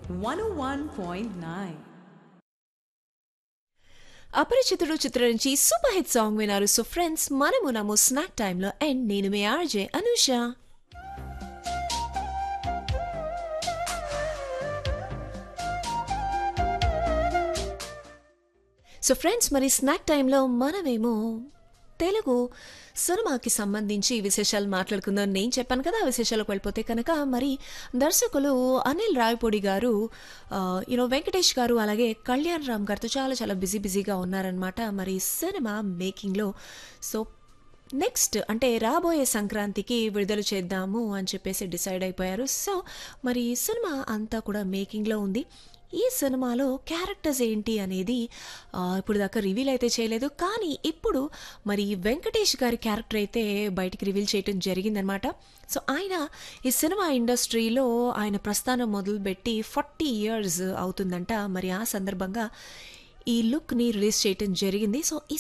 101.9. అపరిచితుడు చిత్రం నుంచి super hit song వినారు సో ఫ్రెండ్స్ మనము నమ్ము స్నాక్ టైంలో అండ్ నేను మీ ఆర్జే అనూష సో ఫ్రెండ్స్ మరి స్నాక్ టైంలో మనమేమో తెలుగు సినిమాకి సంబంధించి విశేషాలు మాట్లాడుకుందాం నేను చెప్పాను కదా ఆ విశేషాలకు వెళ్ళిపోతే కనుక మరి దర్శకులు అనిల్ రాయపూడి గారు యూనో వెంకటేష్ గారు అలాగే కళ్యాణ్ రామ్ గారితో చాలా చాలా బిజీ బిజీగా ఉన్నారనమాట మరి సినిమా మేకింగ్లో సో నెక్స్ట్ అంటే రాబోయే సంక్రాంతికి విడుదల చేద్దాము అని చెప్పేసి డిసైడ్ అయిపోయారు సో మరి ఈ సినిమా అంతా కూడా మేకింగ్లో ఉంది ఈ సినిమాలో క్యారెక్టర్స్ ఏంటి అనేది ఆ, ఇప్పుడు దాకా రివీల్ అయితే చేయలేదు కానీ ఇప్పుడు మరి వెంకటేష్ గారి క్యారెక్టర్ అయితే బయటికి రివీల్ చేయటం జరిగిందనమాట సో ఆయన ఈ సినిమా ఇండస్ట్రీలో ఆయన ప్రస్థానం మొదలుపెట్టి ఫార్టీ ఇయర్స్ అవుతుందంట మరి ఆ సందర్భంగా ఈ లుక్ని రిలీజ్ చేయటం జరిగింది సో ఈ